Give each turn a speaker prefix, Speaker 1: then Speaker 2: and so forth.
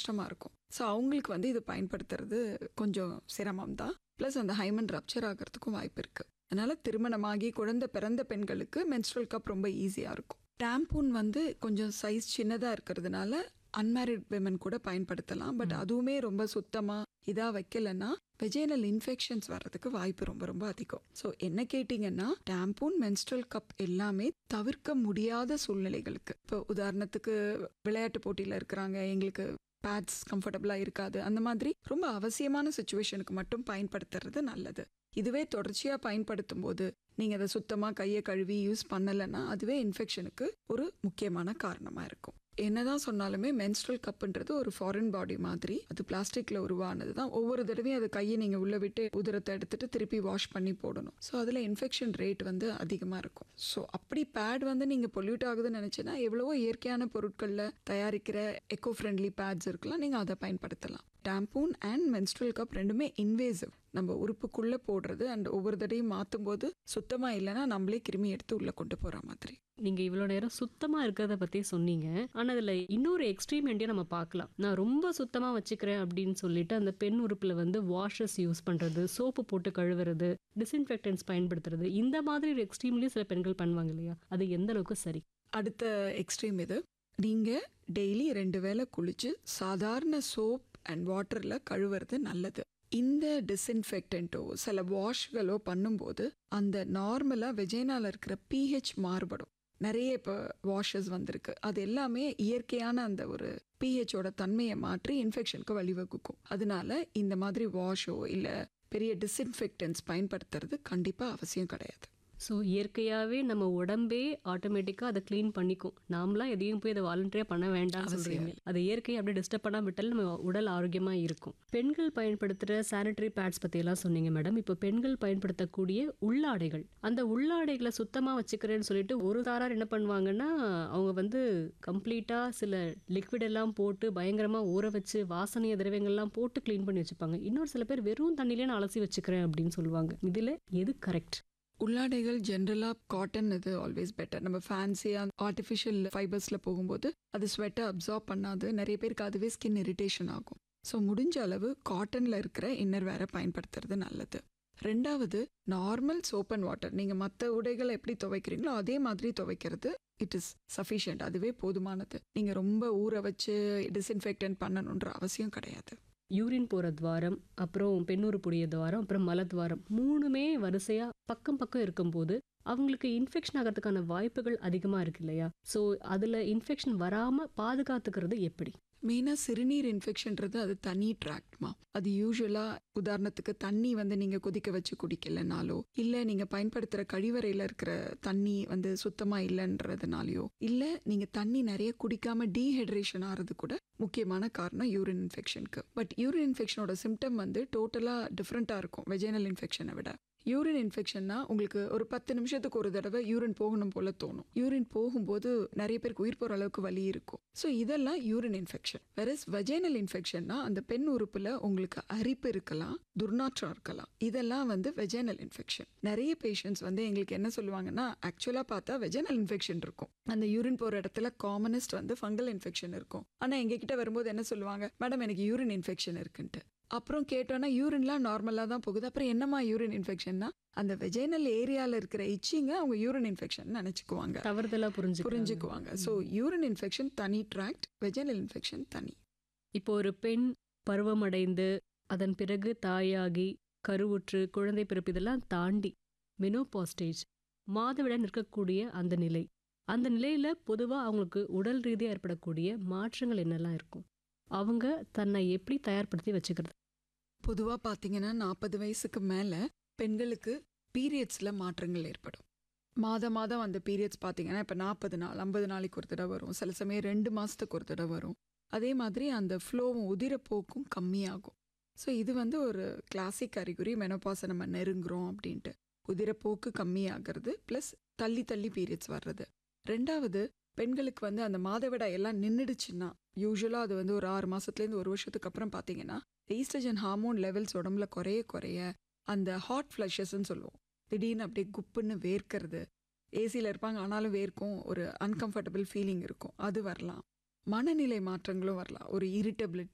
Speaker 1: கஷ்டமாக இருக்கும் ஸோ அவங்களுக்கு வந்து இது பயன்படுத்துறது கொஞ்சம் சிரமம் தான் ப்ளஸ் அந்த ஹைமன் ரப்சர் ஆகிறதுக்கும் வாய்ப்பு இருக்குது அதனால் திருமணமாகி குழந்தை பிறந்த பெண்களுக்கு menstrual கப் ரொம்ப ஈஸியாக இருக்கும் டேம்பூன் வந்து கொஞ்சம் சைஸ் சின்னதாக இருக்கிறதுனால அன்மேரிட் விமன் கூட பயன்படுத்தலாம் பட் அதுவுமே ரொம்ப சுத்தமாக இதாக வைக்கலன்னா வெஜைனல் இன்ஃபெக்ஷன்ஸ் வர்றதுக்கு வாய்ப்பு ரொம்ப ரொம்ப அதிகம் ஸோ என்ன கேட்டிங்கன்னா டேம்பூன் menstrual கப் எல்லாமே தவிர்க்க முடியாத சூழ்நிலைகளுக்கு இப்போ உதாரணத்துக்கு விளையாட்டு போட்டியில் இருக்கிறாங்க எங்களுக்கு பேட்ஸ் கம்ஃபர்டபுளாக இருக்காது அந்த மாதிரி ரொம்ப அவசியமான சுச்சுவேஷனுக்கு மட்டும் பயன்படுத்துறது நல்லது இதுவே தொடர்ச்சியாக பயன்படுத்தும் போது நீங்கள் அதை சுத்தமாக கையை கழுவி யூஸ் பண்ணலைன்னா அதுவே இன்ஃபெக்ஷனுக்கு ஒரு முக்கியமான காரணமாக இருக்கும் என்னதான் சொன்னாலுமே menstrual கப்புன்றது ஒரு ஃபாரின் பாடி மாதிரி அது பிளாஸ்டிக்ல உருவானது தான் ஒவ்வொரு தடவையும் அது கையை நீங்கள் உள்ள விட்டு உதிரத்தை எடுத்துட்டு திருப்பி வாஷ் பண்ணி போடணும் ஸோ அதில் இன்ஃபெக்ஷன் ரேட் வந்து அதிகமாக இருக்கும் ஸோ அப்படி பேட் வந்து நீங்கள் பொல்யூட் ஆகுதுன்னு நினச்சின்னா எவ்வளவோ இயற்கையான பொருட்களில் தயாரிக்கிற எக்கோ ஃப்ரெண்ட்லி பேட்ஸ் இருக்கலாம் நீங்கள் அதை பயன்படுத்தலாம் டேம்பூன் அண்ட் menstrual கப் ரெண்டுமே இன்வேசிவ் நம்ம உறுப்புக்குள்ளே போடுறது அண்ட் ஒவ்வொரு தடையும் மாற்றும் போது சுத்தமாக இல்லைன்னா நம்மளே கிருமி எடுத்து உள்ளே கொண்டு போகிற மாதிரி
Speaker 2: நீங்க இவ்வளவு நேரம் சுத்தமா இருக்கிறத பத்தி சொன்னீங்க ஆனா அதுல இன்னொரு எக்ஸ்ட்ரீம் எண்டையும் நம்ம பார்க்கலாம் நான் ரொம்ப சுத்தமா வச்சுக்கிறேன் அப்படின்னு சொல்லிட்டு அந்த பெண் உறுப்புல வந்து வாஷஸ் யூஸ் பண்றது சோப்பு போட்டு கழுவுறது டிஸ்இன்ஃபெக்டன்ஸ் பயன்படுத்துறது இந்த மாதிரி ஒரு எக்ஸ்ட்ரீம்லயும் சில பெண்கள் பண்ணுவாங்க இல்லையா அது எந்த அளவுக்கு சரி
Speaker 1: அடுத்த எக்ஸ்ட்ரீம் இது நீங்கள் டெய்லி ரெண்டு வேளை குளிச்சு சாதாரண சோப் அண்ட் வாட்டரில் கழுவுறது நல்லது இந்த டிஸ்இன்ஃபெக்டன்ட்டோ சில வாஷ்களோ பண்ணும்போது அந்த நார்மலாக வெஜைனால இருக்கிற பிஹெச் மாறுபடும் நிறைய இப்போ வாஷஸ் வந்திருக்கு அது எல்லாமே இயற்கையான அந்த ஒரு பிஹெச்சோட தன்மையை மாற்றி இன்ஃபெக்ஷனுக்கு வழிவகுக்கும் அதனால இந்த மாதிரி வாஷோ இல்லை பெரிய டிஸ்இன்ஃபெக்டன்ஸ் பயன்படுத்துறது கண்டிப்பாக அவசியம் கிடையாது
Speaker 2: ஸோ இயற்கையாவே நம்ம உடம்பே ஆட்டோமேட்டிக்கா அதை க்ளீன் பண்ணிக்கும் நாமளாம் எதையும் போய் அதை வாலண்டரியா பண்ண வேண்டாம்னு
Speaker 1: அவசியம்
Speaker 2: சொல்றீங்க அதை இயற்கையை அப்படியே டிஸ்டர்ப் பண்ணாம விட்டாலும் நம்ம உடல் ஆரோக்கியமா இருக்கும் பெண்கள் பயன்படுத்துற சானிட்டரி பேட்ஸ் பத்தி எல்லாம் சொன்னீங்க மேடம் இப்போ பெண்கள் பயன்படுத்தக்கூடிய உள்ளாடைகள் அந்த உள்ளாடைகளை சுத்தமா வச்சுக்கிறேன்னு சொல்லிட்டு ஒரு தாரார் என்ன பண்ணுவாங்கன்னா அவங்க வந்து கம்ப்ளீட்டா சில லிக்விட் எல்லாம் போட்டு பயங்கரமா ஊற வச்சு வாசனைய திரவியங்கள்லாம் போட்டு க்ளீன் பண்ணி வச்சுப்பாங்க இன்னொரு சில பேர் வெறும் தண்ணியிலே நான் அலசி வச்சுக்கிறேன் அப்படின்னு சொல்லுவாங்க இதுல எது கரெக்ட்
Speaker 1: உள்ளாடைகள் ஜென்ரலாக காட்டன் இது ஆல்வேஸ் பெட்டர் நம்ம ஃபேன்சியாக ஆர்டிஃபிஷியல் ஃபைபர்ஸில் போகும்போது அது ஸ்வெட்டை அப்சார்ப் பண்ணாது நிறைய பேருக்கு அதுவே ஸ்கின் இரிட்டேஷன் ஆகும் ஸோ முடிஞ்ச அளவு காட்டனில் இருக்கிற இன்னர் வேரை பயன்படுத்துறது நல்லது ரெண்டாவது நார்மல் சோப் அண்ட் வாட்டர் நீங்கள் மற்ற உடைகளை எப்படி துவைக்கிறீங்களோ அதே மாதிரி துவைக்கிறது இட் இஸ் சஃபிஷியன்ட் அதுவே போதுமானது நீங்கள் ரொம்ப ஊற வச்சு டிஸ்இன்ஃபெக்டன்ட் பண்ணணுன்ற அவசியம் கிடையாது
Speaker 2: யூரின் போகிற துவாரம் அப்புறம் பெண்ணுறுப்புடைய துவாரம் அப்புறம் மலத்வாரம் மூணுமே வரிசையாக பக்கம் பக்கம் இருக்கும்போது அவங்களுக்கு இன்ஃபெக்ஷன் ஆகிறதுக்கான வாய்ப்புகள் அதிகமாக இருக்கு இல்லையா ஸோ அதில் இன்ஃபெக்ஷன் வராமல் பாதுகாத்துக்கிறது எப்படி
Speaker 1: மெயினாக சிறுநீர் இன்ஃபெக்ஷன்றது அது தனி ட்ராக்ட்மா அது யூஸ்வலாக உதாரணத்துக்கு தண்ணி வந்து நீங்கள் கொதிக்க வச்சு குடிக்கலைனாலோ இல்லை நீங்கள் பயன்படுத்துகிற கழிவறையில் இருக்கிற தண்ணி வந்து சுத்தமாக இல்லைன்றதுனாலையோ இல்லை நீங்கள் தண்ணி நிறைய குடிக்காம டீஹைட்ரேஷன் ஆகிறது கூட முக்கியமான காரணம் யூரின் இன்ஃபெக்ஷனுக்கு பட் யூரின் இன்ஃபெக்ஷனோட சிம்டம் வந்து டோட்டலாக டிஃப்ரெண்ட்டாக இருக்கும் வெஜைனல் இன்ஃபெக்ஷனை விட யூரின் இன்ஃபெக்ஷன்னா உங்களுக்கு ஒரு பத்து நிமிஷத்துக்கு ஒரு தடவை யூரின் போகணும் போல தோணும் யூரின் போகும்போது நிறைய பேருக்கு உயிர் போகிற அளவுக்கு வலி இருக்கும் ஸோ இதெல்லாம் யூரின் இன்ஃபெக்ஷன் வெரஸ் வெஜைனல் இன்ஃபெக்ஷன்னா அந்த பெண் உறுப்புல உங்களுக்கு அரிப்பு இருக்கலாம் துர்நாற்றம் இருக்கலாம் இதெல்லாம் வந்து வெஜைனல் இன்ஃபெக்ஷன் நிறைய பேஷண்ட்ஸ் வந்து எங்களுக்கு என்ன சொல்லுவாங்கன்னா ஆக்சுவலாக பார்த்தா வெஜைனல் இன்ஃபெக்ஷன் இருக்கும் அந்த யூரின் போகிற இடத்துல காமனஸ்ட் வந்து ஃபங்கல் இன்ஃபெக்ஷன் இருக்கும் ஆனால் எங்ககிட்ட வரும்போது என்ன சொல்லுவாங்க மேடம் எனக்கு யூரின் இன்ஃபெக்ஷன் இருக்குன்ட்டு அப்புறம் கேட்டோன்னா யூரின்லாம் நார்மலாக தான் போகுது அப்புறம் என்னம்மா யூரின் இன்ஃபெக்ஷன்னா அந்த வெஜைனல் ஏரியாவில் இருக்கிற இச்சிங்க அவங்க யூரின் இன்ஃபெக்ஷன் நினச்சிக்குவாங்க
Speaker 2: தவறுதலாக புரிஞ்சு
Speaker 1: புரிஞ்சுக்குவாங்க ஸோ யூரின் இன்ஃபெக்ஷன் தனி ட்ராக்ட் வெஜைனல் இன்ஃபெக்ஷன் தனி
Speaker 2: இப்போ ஒரு பெண் பருவமடைந்து அதன் பிறகு தாயாகி கருவுற்று குழந்தை பிறப்பு இதெல்லாம் தாண்டி மெனோபாஸ்டேஜ் மாதவிடாய் நிற்கக்கூடிய அந்த நிலை அந்த நிலையில பொதுவா அவங்களுக்கு உடல் ரீதியாக ஏற்படக்கூடிய மாற்றங்கள் என்னெல்லாம் இருக்கும் அவங்க தன்னை எப்படி தயார்படுத்தி வச்சுக்கிறது
Speaker 1: பொதுவாக பார்த்தீங்கன்னா நாற்பது வயசுக்கு மேலே பெண்களுக்கு பீரியட்ஸில் மாற்றங்கள் ஏற்படும் மாதம் மாதம் அந்த பீரியட்ஸ் பார்த்தீங்கன்னா இப்போ நாற்பது நாள் ஐம்பது நாளைக்கு ஒரு தடவை வரும் சில சமயம் ரெண்டு மாதத்துக்கு ஒரு தடவை வரும் அதே மாதிரி அந்த ஃப்ளோவும் உதிரப்போக்கும் கம்மியாகும் ஸோ இது வந்து ஒரு கிளாசிக் அறிகுறி மெனோபாஸை நம்ம நெருங்குறோம் அப்படின்ட்டு உதிரப்போக்கு கம்மியாகிறது ப்ளஸ் தள்ளி தள்ளி பீரியட்ஸ் வர்றது ரெண்டாவது பெண்களுக்கு வந்து அந்த மாதவிடாய் எல்லாம் நின்றுடுச்சுன்னா யூஸ்வலாக அது வந்து ஒரு ஆறு மாதத்துலேருந்து ஒரு வருஷத்துக்கு அப்புறம் பார்த்தீங்கன்னா ஈஸ்ட்ரஜன் ஹார்மோன் லெவல்ஸ் உடம்புல குறைய குறைய அந்த ஹாட் ஃப்ளஷஸ்ன்னு சொல்லுவோம் திடீர்னு அப்படியே குப்புன்னு வேர்க்கிறது ஏசியில் இருப்பாங்க ஆனாலும் வேர்க்கும் ஒரு அன்கம்ஃபர்டபுள் ஃபீலிங் இருக்கும் அது வரலாம் மனநிலை மாற்றங்களும் வரலாம் ஒரு இரிட்டபிலிட்டி